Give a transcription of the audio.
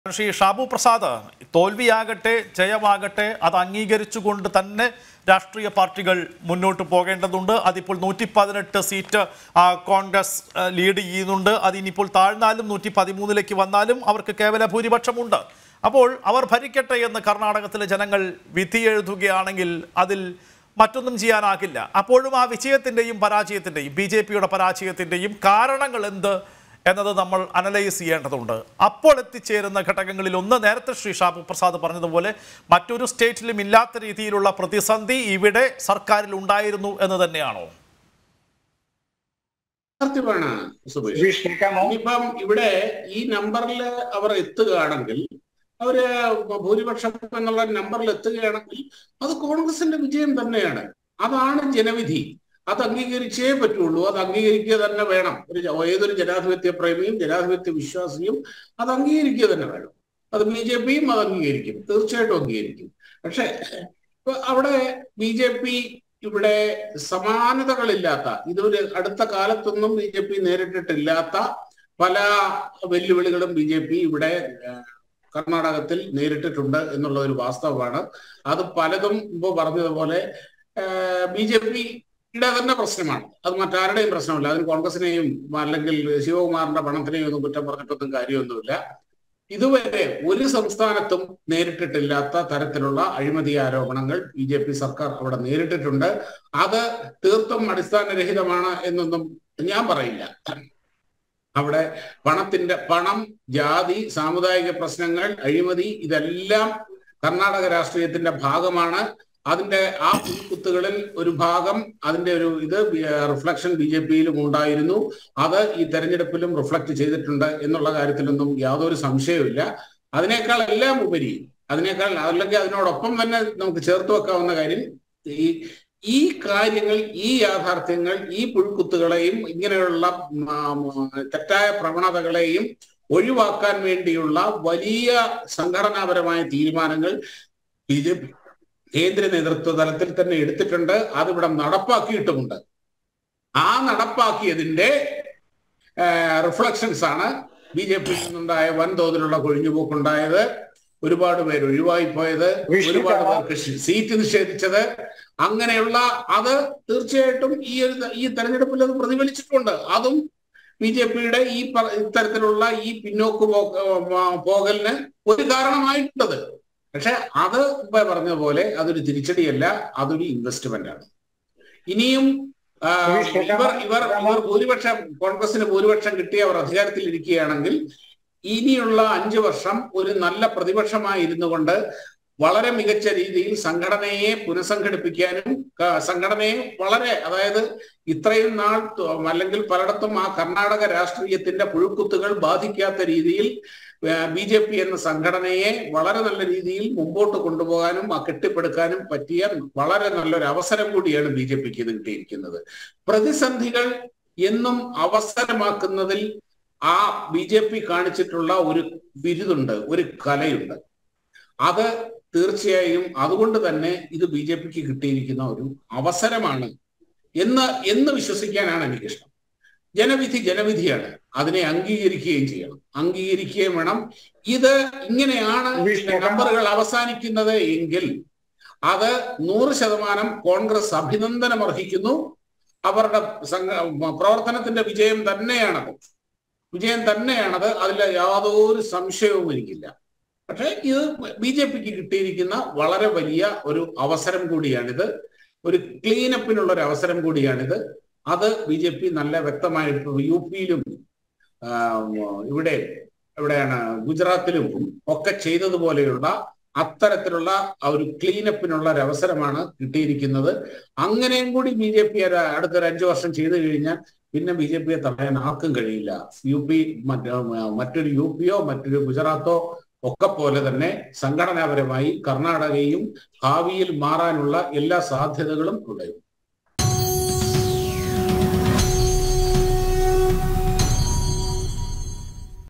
ശ്രീ ഷാബു പ്രസാദ് തോൽവിയാകട്ടെ ജയമാകട്ടെ അത് അംഗീകരിച്ചുകൊണ്ട് തന്നെ രാഷ്ട്രീയ പാർട്ടികൾ മുന്നോട്ട് പോകേണ്ടതുണ്ട് അതിപ്പോൾ നൂറ്റി പതിനെട്ട് സീറ്റ് ആ, കോൺഗ്രസ് ആ, ലീഡ് ചെയ്യുന്നുണ്ട് അതിനിപ്പോൾ താഴ്ന്നാലും നൂറ്റി പതിമൂന്നിലേക്ക് വന്നാലും അവർക്ക് കേവല ഭൂരിപക്ഷമുണ്ട് അപ്പോൾ അവർ ഭരിക്കട്ടെ എന്ന് കർണാടകത്തിലെ ജനങ്ങൾ വിധി എഴുതുകയാണെങ്കിൽ അതിൽ മറ്റൊന്നും ചെയ്യാനാകില്ല അപ്പോഴും ആ വിജയത്തിൻ്റെയും പരാജയത്തിൻ്റെയും ബി ജെ പിയുടെ പരാജയത്തിൻ്റെയും കാരണങ്ങൾ എന്ത് എന്നത് നമ്മൾ അനലൈസ് ചെയ്യേണ്ടതുണ്ട് അപ്പോൾ എത്തിച്ചേരുന്ന ഘടകങ്ങളിൽ ഒന്ന് നേരത്തെ ശ്രീ ഷാബു പ്രസാദ് പറഞ്ഞതുപോലെ മറ്റൊരു സ്റ്റേറ്റിലും ഇല്ലാത്ത രീതിയിലുള്ള പ്രതിസന്ധി ഇവിടെ സർക്കാരിൽ ഉണ്ടായിരുന്നു എന്ന് തന്നെയാണോ സത്യമാണ് സുബേഷ് സുബീഷ് കേൾക്കാമോ ഇനിയിപ്പം ഇവിടെ ഈ നമ്പറിൽ അവർ എത്തുകയാണെങ്കിൽ അവര് ഭൂരിപക്ഷം എന്നുള്ള നമ്പറിൽ എത്തുകയാണെങ്കിൽ അത് കോൺഗ്രസിന്റെ വിജയം തന്നെയാണ് അതാണ് ജനവിധി അത് അംഗീകരിച്ചേ പറ്റുള്ളൂ അത് അംഗീകരിക്കുക തന്നെ വേണം ഒരു ജ- ഏതൊരു ജനാധിപത്യ പ്രേമിയും ജനാധിപത്യ വിശ്വാസിയും അത് അംഗീകരിക്കുക തന്നെ വേണം അത് ബി ജെ പിയും അത് അംഗീകരിക്കും തീർച്ചയായിട്ടും അംഗീകരിക്കും പക്ഷെ ഇപ്പൊ അവിടെ ബി ജെ പി ഇവിടെ സമാനതകളില്ലാത്ത ഇതൊരു അടുത്ത കാലത്തൊന്നും ബി ജെ പി നേരിട്ടിട്ടില്ലാത്ത പല വെല്ലുവിളികളും ബി ജെ പി ഇവിടെ ഏഹ്, കർണാടകത്തിൽ നേരിട്ടിട്ടുണ്ട് എന്നുള്ള ഒരു വാസ്തവമാണ് അത് പലതും ഇപ്പൊ പറഞ്ഞതുപോലെ ബി ജെ പിയുടെ തന്നെ പ്രശ്നമാണ് അത് മറ്റാരുടെയും പ്രശ്നമല്ല അതിന് കോൺഗ്രസിനെയും അല്ലെങ്കിൽ ശിവകുമാറിന്റെ പണത്തിനെയും ഒന്നും കുറ്റം പറഞ്ഞിട്ടൊന്നും കാര്യമൊന്നുമില്ല ഇതുവരെ ഒരു സംസ്ഥാനത്തും നേരിട്ടിട്ടില്ലാത്ത തരത്തിലുള്ള അഴിമതി ആരോപണങ്ങൾ ബി ജെ പി സർക്കാർ അവിടെ നേരിട്ടിട്ടുണ്ട് അത് തീർത്തും അടിസ്ഥാനരഹിതമാണ് എന്നൊന്നും ഞാൻ പറയില്ല അവിടെ പണത്തിന്റെ പണം ജാതി സാമുദായിക പ്രശ്നങ്ങൾ അഴിമതി ഇതെല്ലാം കർണാടക രാഷ്ട്രീയത്തിന്റെ ഭാഗമാണ് അതിന്റെ ആ കുത്തുകളിൽ ഒരു ഭാഗം അതിന്റെ ഒരു ഇത് റിഫ്ലക്ഷൻ ബി ജെ പിയിലും ഉണ്ടായിരുന്നു അത് ഈ തെരഞ്ഞെടുപ്പിലും റിഫ്ലക്ട് ചെയ്തിട്ടുണ്ട് എന്നുള്ള കാര്യത്തിലൊന്നും യാതൊരു സംശയവുമില്ല അതിനേക്കാൾ എല്ലാം ഉപരി അതിനേക്കാൾ അല്ലെങ്കിൽ അതിനോടൊപ്പം തന്നെ നമുക്ക് ചേർത്ത് വെക്കാവുന്ന കാര്യം ഈ ഈ കാര്യങ്ങൾ ഈ യാഥാർത്ഥ്യങ്ങൾ ഈ പുഴുക്കുത്തുകളെയും ഇങ്ങനെയുള്ള ഉം, ആ, ഉം, തെറ്റായ പ്രവണതകളെയും ഒഴിവാക്കാൻ വേണ്ടിയുള്ള വലിയ സംഘടനാപരമായ തീരുമാനങ്ങൾ ബി ജെ പി കേന്ദ്ര നേതൃത്വ തലത്തിൽ തന്നെ എടുത്തിട്ടുണ്ട് അതിവിടെ നടപ്പാക്കിയിട്ടുമുണ്ട് ആ നടപ്പാക്കിയതിന്റെ റിഫ്ലക്ഷൻസ് ആണ് ബി ജെ പിയിൽ നിന്നുണ്ടായ വൻതോതിലുള്ള കൊഴിഞ്ഞുപോക്കുണ്ടായത് ഒരുപാട് പേര് ഒഴിവായി പോയത് ഒരുപാട് പേർക്ക് സീറ്റ് നിഷേധിച്ചത് അങ്ങനെയുള്ള അത് തീർച്ചയായിട്ടും ഈ ഒരു ഈ തെരഞ്ഞെടുപ്പിൽ അത് പ്രതിഫലിച്ചിട്ടുണ്ട് അതും ബി ജെ പിയുടെ ഈ പ- ഇത്തരത്തിലുള്ള ഈ പിന്നോക്ക് പോക്ക് ആ, പോകലിന് ഒരു കാരണമായിട്ടുള്ളത് പക്ഷെ അത് ഇപ്പൊ പറഞ്ഞ പോലെ അതൊരു തിരിച്ചടിയല്ല അതൊരു ഇൻവെസ്റ്റ്മെന്റ് ആണ് ഇനിയും ആ, ഇവർ ഇവർ ഇവർ ഭൂരിപക്ഷം കോൺഗ്രസിന് ഭൂരിപക്ഷം കിട്ടി അവർ അധികാരത്തിൽ ഇരിക്കുകയാണെങ്കിൽ ഇനിയുള്ള അഞ്ചു വർഷം ഒരു നല്ല പ്രതിപക്ഷമായി ഇരുന്നു കൊണ്ട് വളരെ മികച്ച രീതിയിൽ സംഘടനയെ പുനഃസംഘടിപ്പിക്കാനും ക- സംഘടനയെ വളരെ അതായത് ഇത്രയും നാൾ ത- അല്ലെങ്കിൽ പലയിടത്തും ആ കർണാടക രാഷ്ട്രീയത്തിന്റെ പുഴുക്കുത്തുകൾ ബാധിക്കാത്ത രീതിയിൽ ബി ജെ പി എന്ന സംഘടനയെ വളരെ നല്ല രീതിയിൽ മുമ്പോട്ട് കൊണ്ടുപോകാനും ആ കെട്ടിപ്പടുക്കാനും പറ്റിയ വളരെ നല്ലൊരു അവസരം കൂടിയാണ് ബി ജെ പിക്ക് ഇത് കിട്ടിയിരിക്കുന്നത് പ്രതിസന്ധികൾ എന്നും അവസരമാക്കുന്നതിൽ ആ ബി ജെ പി കാണിച്ചിട്ടുള്ള ഒരു ബിരുദുണ്ട് ഒരു കലയുണ്ട് അത് തീർച്ചയായും അതുകൊണ്ട് തന്നെ ഇത് ബി ജെ പിക്ക് കിട്ടിയിരിക്കുന്ന ഒരു അവസരമാണ് എന്ന് എന്ന് വിശ്വസിക്കാനാണ് എനിക്കിഷ്ടം ജനവിധി ജനവിധിയാണ് അതിനെ അംഗീകരിക്കുകയും ചെയ്യണം അംഗീകരിക്കുകയും വേണം ഇത് ഇങ്ങനെയാണ് നമ്പറുകൾ അവസാനിക്കുന്നത് എങ്കിൽ അത് നൂറ് ശതമാനം കോൺഗ്രസ് അഭിനന്ദനം അർഹിക്കുന്നു അവരുടെ സംഘ പ്രവർത്തനത്തിന്റെ വിജയം തന്നെയാണത് വിജയം തന്നെയാണത് അതിൽ യാതൊരു സംശയവും എനിക്കില്ല പക്ഷേ ഇത് ബി ജെ പിക്ക് കിട്ടിയിരിക്കുന്ന വളരെ വലിയ ഒരു അവസരം കൂടിയാണിത് ഒരു ക്ലീനപ്പിനുള്ള ഒരു അവസരം കൂടിയാണിത് അത് ബി ജെ പി നല്ല വ്യക്തമായിട്ട് യു പിയിലും ഇവിടെ എവിടെയാണ് ഗുജറാത്തിലും ഒക്കെ ചെയ്തതുപോലെയുള്ള അത്തരത്തിലുള്ള ആ ഒരു ക്ലീനപ്പിനുള്ള ഒരു അവസരമാണ് കിട്ടിയിരിക്കുന്നത് അങ്ങനെയും കൂടി ബി ജെ പി അടുത്തൊരു അഞ്ചു വർഷം ചെയ്തു കഴിഞ്ഞാൽ പിന്നെ ബി ജെ പിയെ തടയാൻ ആർക്കും കഴിയില്ല യു പി മറ്റൊരു യു പിയോ മറ്റൊരു ഗുജറാത്തോ ഒക്കെ പോലെ തന്നെ സംഘടനാപരമായി കർണാടകയും ഭാവിയിൽ മാറാനുള്ള എല്ലാ സാധ്യതകളും ഉണ്ടായിരുന്നു